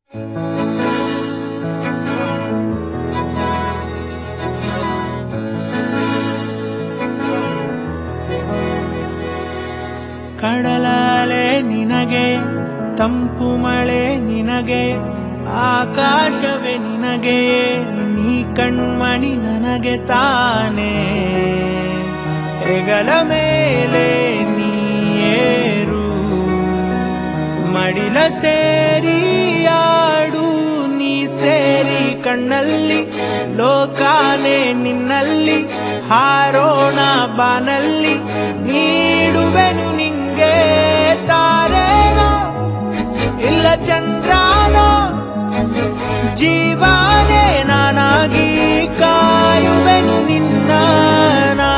ಕಡಲಾಲೆ ನಿನಗೆ ತಂಪು ಮಳೆ ನಿನಗೆ ಆಕಾಶವೇ ನಿನಗೆ ನೀ ಕಣ್ಮಣಿ ನನಗೆ ತಾನೇ ಹೆಗಲ ಮೇಲೆ ನೀರು ಮಡಿಲ ಸೇರಿ ಆಡು ನೀ ಸೇರಿ ಕಣ್ಣಲ್ಲಿ ಲೋಕಾನೆ ನಿನ್ನಲ್ಲಿ ಹಾರೋಣ ಬಾನಲ್ಲಿ ನೀಡುವೆನು ನಿಂಗೆ ತಾರೇನೋ ಇಲ್ಲ ಚಂದ್ರನೋ ಜೀವಾನೇ ನಾನಾಗಿ ಕಾಯುವೆನು ನಿನ್ನ ನಾ.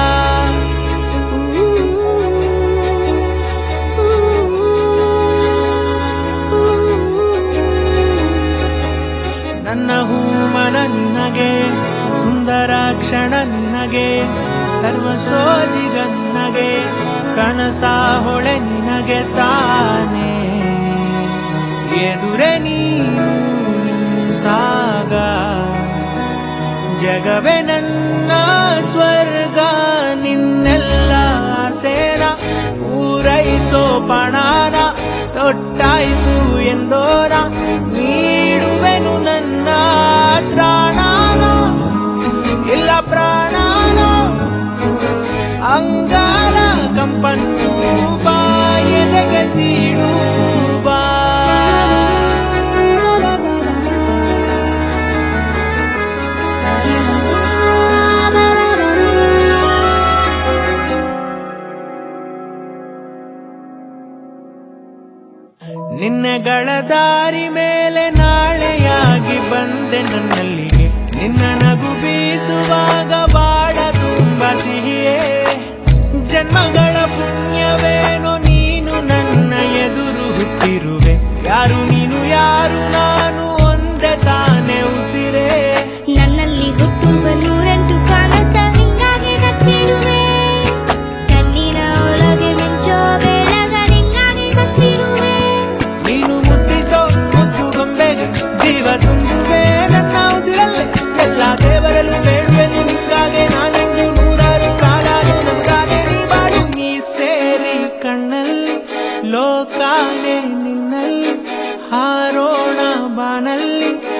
ನನ್ನ ಹೂಮನ ನಿನಗೆ ಸುಂದರ ಕ್ಷಣ ನಿನಗೆ ಸರ್ವ ಸೋಜಿಗ ನಿನಗೆ ಕನಸ ಹೊಳೆ ನಿನಗೆ ತಾನೇ ಎದುರೆ ನೀನು ನಿಂತಾಗ ಜಗವೇ ನನ್ನ ಸ್ವರ್ಗ ನಿನ್ನೆಲ್ಲ ಸೇನ ಪೂರೈಸೋ ಪಣಾನ ತೊಟ್ಟಾಯ್ತು ಎಂದೋರ ನೀಡುವೆನು ನನ್ನ ತ್ರಾಣಾನ ಇಲ್ಲ ಪ್ರಾಣಾನ ಅಂಗಾಲ ಕಂಪನ್ನು ಬಾಯಿಲೆಗೆ ತೀಡು ಬಾ ನಿನ್ನೆಗಳ ದಾರಿ ಮೇಲೆ ನಾಳೆಯಾಗಿ ಬಂದೆ ನನ್ನಲ್ಲಿಗೆ ನಿನ್ನ ನಗು ಬೀಸುವಾಗ ಬಾಳ ತುಂಬ ಸಿಹಿಯೇ ಜನ್ಮಗಳ ಪುಣ್ಯವೇನೋ ನೀನು ನನ್ನ ಎದುರು ಹುಟ್ಟಿರುವೆ ಯಾರು ನೀನು ಯಾರು ನಾನು ಒಂದೇ ತಾನೇ ಉಸಿರೇ ನನ್ನಲ್ಲಿ ಹುಟ್ಟುವ ನೂರೆಂಟು ಕನಸ ನಿಂಗಾಗಿ ಕಟ್ಟಿರುವೆ ಕಣ್ಣಿನ ಒಳಗೆ ಮಿಂಚೋ ಬೆಳಗ ನಿಂಗಾಗಿ ಕಟ್ಟಿರುವೆ ನೀನು ಮುಟ್ಟಿಸೋ ಮುದ್ದು ಗೊಂಬೆಗೆ ಜೀವ ತುಂಬುವೆ ನನ್ನ ಉಸಿರಲ್ಲೇ ಎಲ್ಲ ದೇವರಲ್ಲೂ ಬೇಡುವೆನು ನಿಂಗಾಗೆ ನಾನೆಂದು ನೂರಾರು ಕಾಲಾರು ನಮ್ಗಾಗೆ ನೀ ಬಾಳು ನೀ ಸೇರಿ ಕಣ್ಣಲ್ಲಿ ಲೋಕಾನೆ ನಿನ್ನಲ್ಲಿ ಹಾರೋಣ ಬಾನಲ್ಲಿ